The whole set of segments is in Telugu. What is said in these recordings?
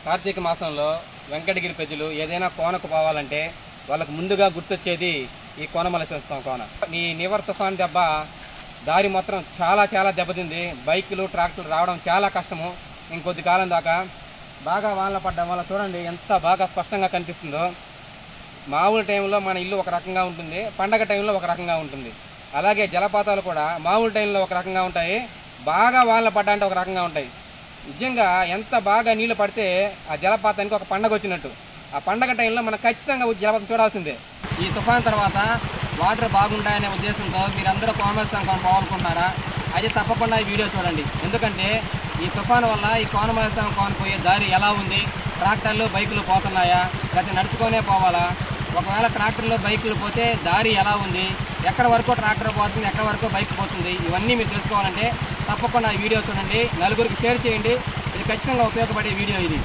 కార్తీక మాసంలో వెంకటగిరి ప్రజలు ఏదైనా కోనకు పోవాలంటే వాళ్ళకు ముందుగా గుర్తొచ్చేది ఈ కోనమలసేస్తాం కోన ఈ నివర్ తుఫాన్ దెబ్బ దారి మొత్తం చాలా చాలా దెబ్బతింది బైకులు ట్రాక్టర్లు రావడం చాలా కష్టము ఇంకొద్ది కాలం దాకా బాగా వానలు పడ్డం వల్ల చూడండి ఎంత బాగా స్పష్టంగా కనిపిస్తుందో మామూలు టైంలో మన ఇల్లు ఒక రకంగా ఉంటుంది పండగ టైంలో ఒక రకంగా ఉంటుంది అలాగే జలపాతాలు కూడా మామూలు టైంలో ఒక రకంగా ఉంటాయి బాగా వానలు పడ్డా అంటే ఒక రకంగా ఉంటాయి నిజంగా ఎంత బాగా నీళ్లు పడితే ఆ జలపాతానికి ఒక పండగ వచ్చినట్టు ఆ పండగ టైంలో మనం ఖచ్చితంగా వచ్చి జలపాతం చూడాల్సిందే ఈ తుఫాన్ తర్వాత వాటర్ బాగుంటాయనే ఉద్దేశంతో మీరందరూ కోనమల సంఘం పోవాలనుకుంటున్నారా అయితే తప్పకుండా ఈ వీడియో చూడండి ఎందుకంటే ఈ తుఫాన్ వల్ల ఈ కోనమల సంఘం పోయే దారి ఎలా ఉంది ట్రాక్టర్లు బైకులు పోతున్నాయా లేకపోతే నడుచుకొనే పోవాలా ఒకవేళ ట్రాక్టర్లు బైకులు పోతే దారి ఎలా ఉంది ఎక్కడ వరకు ట్రాక్టర్ పోతుంది ఎక్కడ వరకు బైక్ పోతుంది ఇవన్నీ మీరు తెలుసుకోవాలంటే తప్పకుండా ఈ వీడియో చూడండి నలుగురికి షేర్ చేయండి ఇది ఖచ్చితంగా ఉపయోగపడే వీడియో ఇది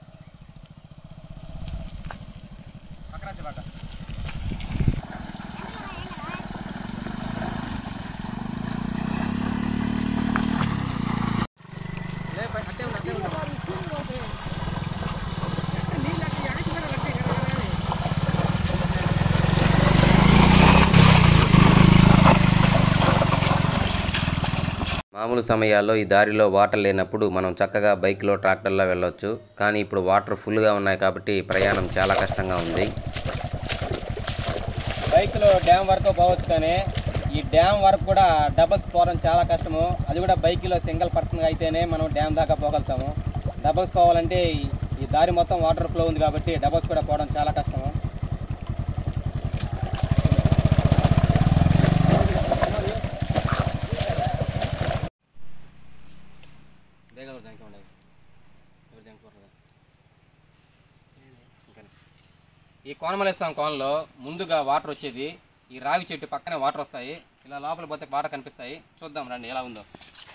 మామూలు సమయాల్లో ఈ దారిలో వాటర్ లేనప్పుడు మనం చక్కగా బైక్లో ట్రాక్టర్లో వెళ్ళొచ్చు కానీ ఇప్పుడు వాటర్ ఫుల్గా ఉన్నాయి కాబట్టి ప్రయాణం చాలా కష్టంగా ఉంది బైక్లో డ్యామ్ వరకు పోవచ్చు కానీ ఈ డ్యామ్ వరకు కూడా డబల్స్ పోవడం చాలా కష్టము అది కూడా బైక్లో సింగిల్ పర్సన్గా అయితేనే మనం డ్యామ్ దాకా పోగలుగుతాము డబల్స్ పోవాలంటే ఈ- ఈ దారి మొత్తం వాటర్ ఫ్లో ఉంది కాబట్టి డబల్స్ కూడా పోవడం చాలా కష్టము ಬೇಗ ಅವ್ರದ್ದು ಹಂಗೆ ఉండదు ఎవరిది హంಗೆ కొరదా ఈ కోనమలేస్తాం కోనలో ముందుగా వాటర్ వచ్చేది ఈ రావి చెట్టు పక్కనే వాటర్ వస్తాయి ఇలా లోపల పోతే వాటర్ కనిపిస్తాయి చూద్దాం రండి ఎలా ఉందో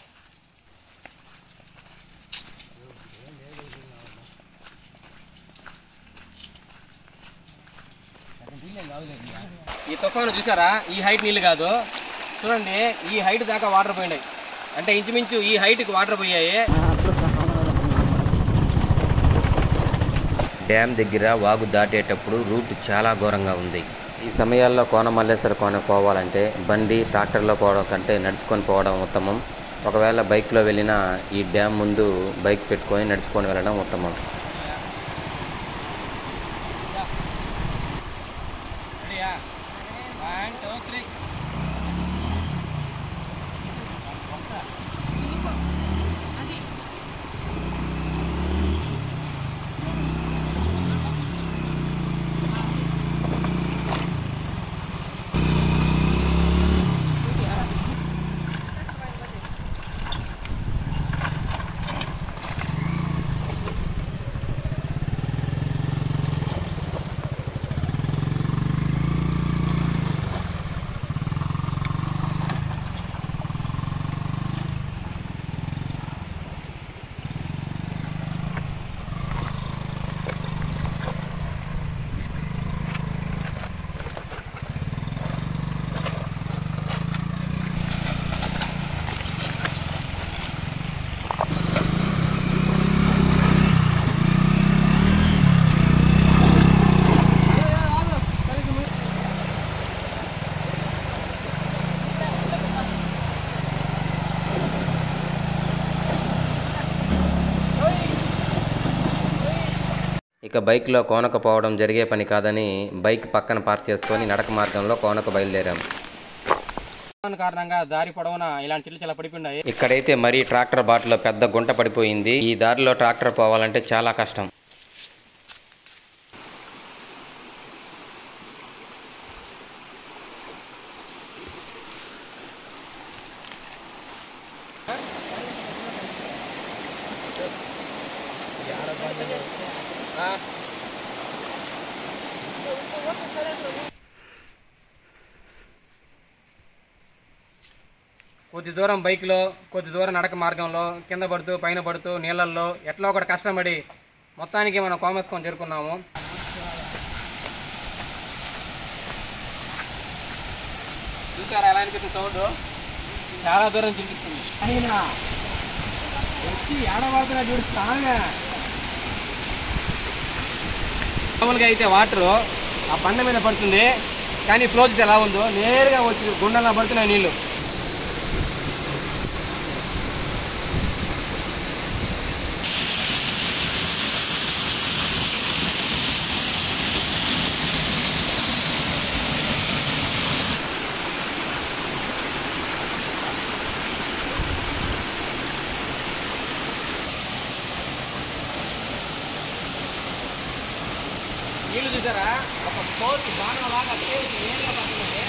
ఈ తుఫాను చూసారా ఈ హైట్ నీళ్ళు కాదు చూడండి ఈ హైట్ దాకా వాటర్ పోయినాయి అంటే ఇంచుమించు ఈ హైట్కి వాటర్ పోయాయి డ్యామ్ దగ్గర వాగు దాటేటప్పుడు రూట్ చాలా ఘోరంగా ఉంది ఈ సమయాల్లో కోన మల్లేశ్వర కోన పోవాలంటే బండి ట్రాక్టర్లో పోవడం కంటే నడుచుకొని పోవడం ఉత్తమం ఒకవేళ బైక్లో వెళ్ళినా ఈ డ్యామ్ ముందు బైక్ పెట్టుకొని నడుచుకొని వెళ్ళడం ఉత్తమం రెడీయా వన్ టూ త్రీ ఇక బైక్లో కోనకు పోవడం జరిగే పని కాదని బైక్ పక్కన పార్క్ చేసుకొని నడక మార్గంలో కోనకు బయలుదేరాం తుఫాను కారణంగా దారి పొడవునా ఇలాంటి చిల్లు చాలా పడిపోయినాయి ఇక్కడైతే మరీ ట్రాక్టర్ బాటలో పెద్ద గుంట పడిపోయింది ఈ దారిలో ట్రాక్టర్ పోవాలంటే చాలా కష్టం కొద్ది దూరం బైక్లో కొద్ది దూరం నడక మార్గంలో కింద పడుతూ పైన పడుతూ నీళ్ళల్లో ఎట్లా ఒకటి కష్టపడి మొత్తానికి మనం కోమస్కొని చేరుకున్నాము చూసారా ఎలా అనిపిస్తుంది సౌండ్ చాలా దూరం చూపిస్తుంది అయినా వచ్చి ఏడబడుతున్నా చూడు స్ట్రాంగ్ మామూలుగా అయితే వాటర్ ఆ బండ మీద పడుతుంది కానీ ఫ్లో చూస్తే ఎలా ఉందో నేరుగా వచ్చి గుండెలా పడుతున్నాయి నీళ్లు నీళ్లు చూసారా ఒక పోర్ట్ బాణం లాగా తేలికి నేరుగా పడుతుంది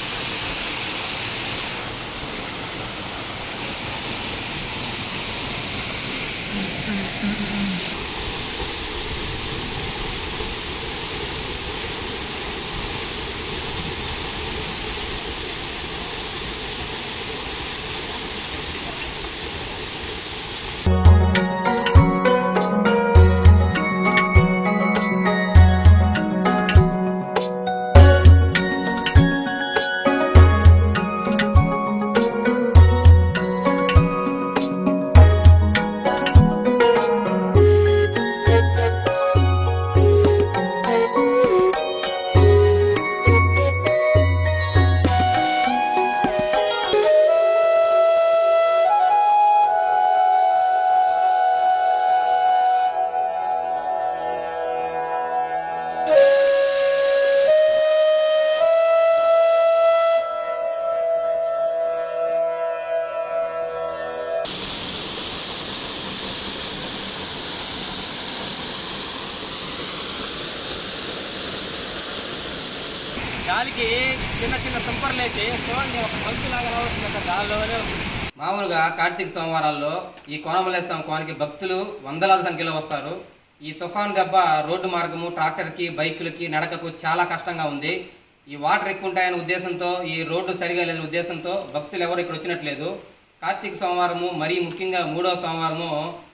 గాలికి చిన్న చిన్న తుంపర్లు అయితే చూడండి ఒక మంచు లాగా వస్తుంది గాల్లోనే ఉంది. మామూలుగా కార్తీక సోమవారాల్లో ఈ కోనమల్లేశ్వరం కోనికి భక్తులు వందలాది సంఖ్యలో వస్తారు ఈ తుఫాన్ దెబ్బ రోడ్డు మార్గము ట్రాక్టర్కి బైకులకి నడకకు చాలా కష్టంగా ఉంది ఈ వాటర్ ఎక్కువ ఉంటాయనే ఉద్దేశంతో ఈ రోడ్డు సరిగా లేని ఉద్దేశంతో భక్తులు ఎవరు ఇక్కడ వచ్చినట్లేదు కార్తీక సోమవారము మరీ ముఖ్యంగా మూడో సోమవారము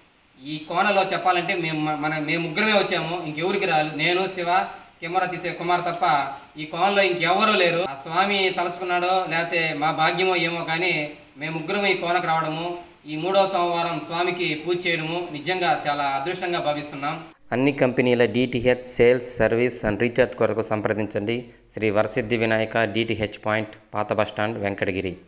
ఈ కోనలో చెప్పాలంటే మేము మన మేము ముగ్గురమే వచ్చాము ఇంకెవరికి రాదు నేను శివ కెమెరా తీసే కుమార్ తప్ప ఈ కోనలో ఇంకెవరూ లేరు ఆ స్వామి తలుచుకున్నాడో లేకపోతే మా భాగ్యమో ఏమో కానీ మేము ముగ్గురం ఈ కోనకు రావడము ఈ మూడో సోమవారం స్వామికి పూజ చేయడము నిజంగా చాలా అదృష్టంగా భావిస్తున్నాం అన్ని కంపెనీల DTH sales service and recharge కొరకు సంప్రదించండి శ్రీ వరసిద్ధి వినాయక డిటిహెచ్ పాయింట్ పాత బస్టాండ్ వెంకటగిరి